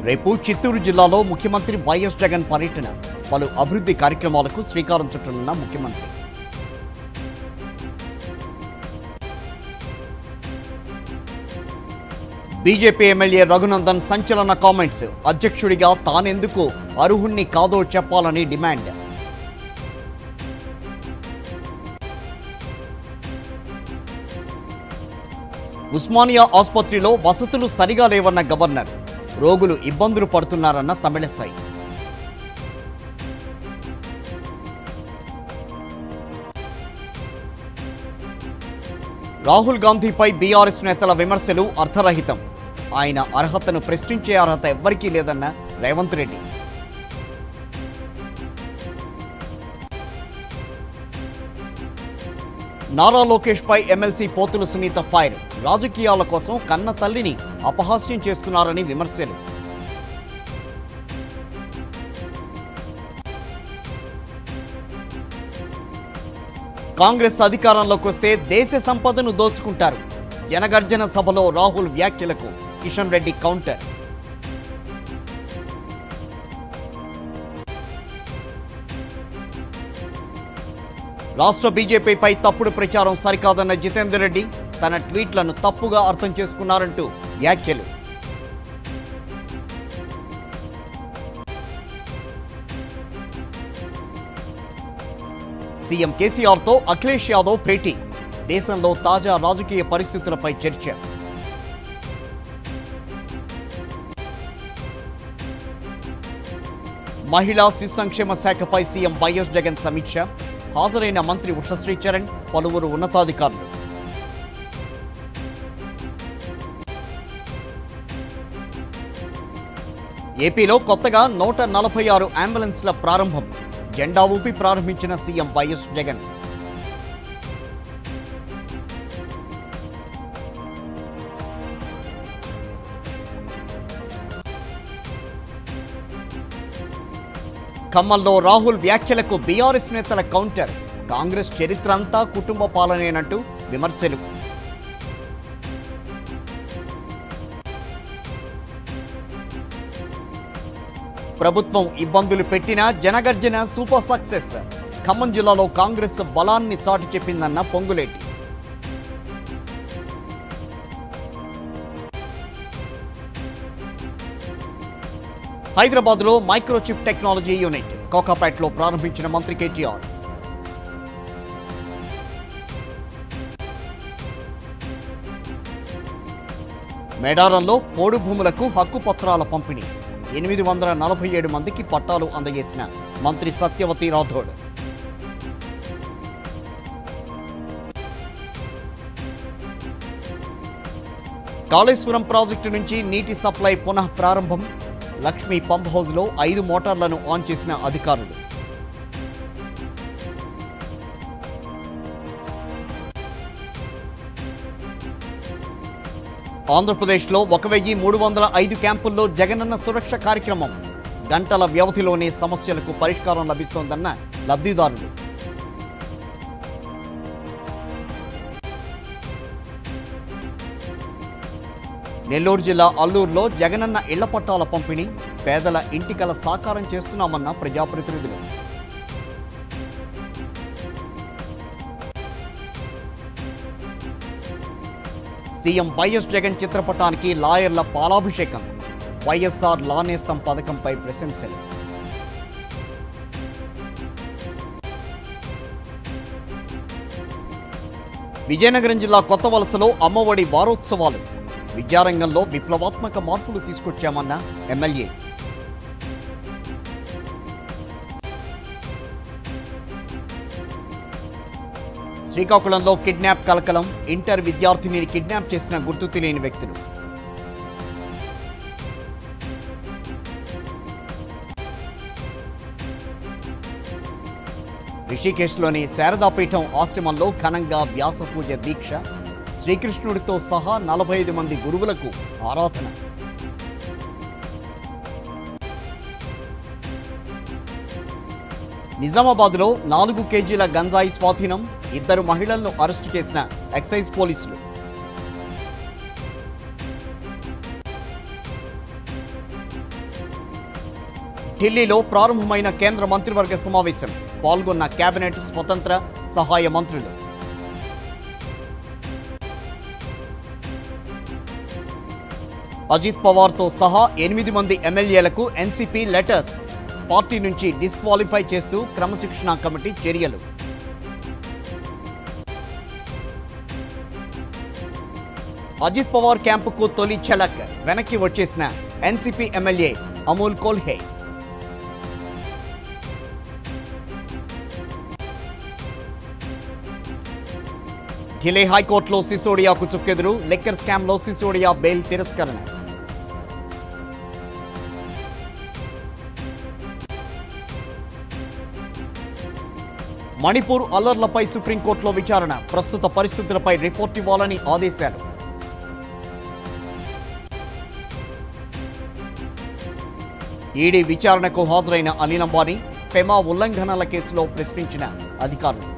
రేపు చిత్తూరు జిల్లాలో ముఖ్యమంత్రి వైఎస్ జగన్ పర్యటన పలు అభివృద్ధి కార్యక్రమాలకు శ్రీకారం చుట్టనున్న ముఖ్యమంత్రి బీజేపీ ఎమ్మెల్యే రఘునందన్ సంచలన కామెంట్స్ అధ్యక్షుడిగా తానెందుకు అర్హుణ్ణి కాదో చెప్పాలని డిమాండ్ ఉస్మానియా ఆసుపత్రిలో వసతులు సరిగా లేవన్న గవర్నర్ రోగులు ఇబ్బందులు పడుతున్నారన్న తమిళసై రాహుల్ గాంధీపై బీఆర్ఎస్ నేతల విమర్శలు అర్థరహితం ఆయన అర్హతను ప్రశ్నించే అర్హత ఎవ్వరికీ లేదన్న రేవంత్ రెడ్డి నారా లోకేష్ పై ఎమ్మెల్సీ పోతుల సునీత ఫైర్ రాజకీయాల కోసం కన్న తల్లిని అపహాస్యం చేస్తున్నారని విమర్శలు కాంగ్రెస్ అధికారంలోకి వస్తే దేశ సంపదను దోచుకుంటారు జనగర్జన సభలో రాహుల్ వ్యాఖ్యలకు కిషన్ రెడ్డి కౌంటర్ రాష్ట్ర బీజేపీపై తప్పుడు ప్రచారం సరికాదన్న జితేందర్ రెడ్డి తన ట్వీట్లను తప్పుగా అర్థం చేసుకున్నారంటూ వ్యాఖ్యలు సీఎం కేసీఆర్తో అఖిలేష్ యాదవ్ భేటీ దేశంలో తాజా రాజకీయ పరిస్థితులపై చర్చ మహిళా శిశు సంక్షేమ శాఖపై సీఎం వైఎస్ జగన్ సమీక్ష హాజరైన మంత్రి ఉషశ్రీ చరణ్ పలువురు ఉన్నతాధికారులు ఏపీలో కొత్తగా నూట నలభై ఆరు అంబులెన్స్ల ప్రారంభం జెండా ఊపి ప్రారంభించిన సీఎం వైఎస్ జగన్ ఖమ్మంలో రాహుల్ వ్యాఖ్యలకు బీఆర్ఎస్ నేతల కౌంటర్ కాంగ్రెస్ చరిత్ర అంతా కుటుంబ పాలనేనంటూ విమర్శలు ప్రభుత్వం ఇబ్బందులు పెట్టినా జనగర్జన సూపర్ సక్సెస్ ఖమ్మం జిల్లాలో కాంగ్రెస్ బలాన్ని చాటి చెప్పిందన్న పొంగులేటి హైదరాబాద్లో మైక్రోచిప్ టెక్నాలజీ యూనిట్ కోకాపేటలో ప్రారంభించిన మంత్రి కేటీఆర్ మేడారంలో పోడు భూములకు హక్కు పత్రాల పంపిణీ ఎనిమిది వందల నలభై ఏడు మందికి పట్టాలు అందజేసిన మంత్రి సత్యవతి రాథోడ్ కాళేశ్వరం ప్రాజెక్టు నుంచి నీటి సప్లై పునః ప్రారంభం లక్ష్మీ పంప్ హౌస్లో ఐదు మోటార్లను ఆన్ చేసిన అధికారులు ఆంధ్రప్రదేశ్లో ఒక వెయ్యి మూడు వందల ఐదు క్యాంపుల్లో జగనన్న సురక్ష కార్యక్రమం గంటల వ్యవధిలోనే సమస్యలకు పరిష్కారం లభిస్తోందన్న లబ్ధిదారులు నెల్లూరు జిల్లా అల్లూరులో జగనన్న ఇళ్ల పట్టాల పంపిణీ పేదల ఇంటికల సాకారం చేస్తున్నామన్న ప్రజాప్రతినిధులు సీఎం వైఎస్ జగన్ చిత్రపటానికి లాయర్ల పాలాభిషేకం వైఎస్ఆర్ లా నేస్తం పథకంపై ప్రశంసలు విజయనగరం జిల్లా కొత్త వలసలో అమ్మఒడి వారోత్సవాలు విద్యారంగంలో విప్లవాత్మక మార్పులు తీసుకొచ్చామన్న ఎమ్మెల్యే శ్రీకాకుళంలో కిడ్నాప్ కలకలం ఇంటర్ విద్యార్థినిని కిడ్నాప్ చేసిన గుర్తు తెలియని వ్యక్తులు రిషికేశ్లోని శారదాపీఠం ఆశ్రమంలో ఘనంగా వ్యాస పూజ దీక్ష శ్రీకృష్ణుడితో సహా నలభై ఐదు మంది గురువులకు ఆరాధన నిజామాబాద్లో నాలుగు కేజీల గంజాయి స్వాధీనం ఇద్దరు మహిళలను అరెస్టు చేసిన ఎక్సైజ్ పోలీసులు ఢిల్లీలో ప్రారంభమైన కేంద్ర మంత్రివర్గ సమావేశం పాల్గొన్న కేబినెట్ స్వతంత్ర సహాయ మంత్రులు అజిత్ పవార్తో సహా ఎనిమిది మంది ఎమ్మెల్యేలకు ఎన్సీపీ లెటర్స్ పార్టీ నుంచి డిస్క్వాలిఫై చేస్తూ క్రమశిక్షణా కమిటీ చర్యలు అజిత్ పవార్ క్యాంపుకు తొలి ఛలక్ వెనక్కి వచ్చేసిన ఎన్సీపీ ఎమ్మెల్యే అమూల్ కోల్హే ఢిల్లీ హైకోర్టులో సిసోడియాకు చుక్కెదురు లెక్కర్ స్కామ్లో సిసోడియా బెయిల్ తిరస్కరణ మణిపూర్ అల్లర్లపై సుప్రీంకోర్టులో విచారణ ప్రస్తుత పరిస్థితులపై రిపోర్ట్ ఇవ్వాలని ఆదేశాలు ఈడీ విచారణకు హాజరైన అనిల్ అంబానీ ఫెమా ఉల్లంఘనల కేసులో ప్రశ్నించిన అధికారులు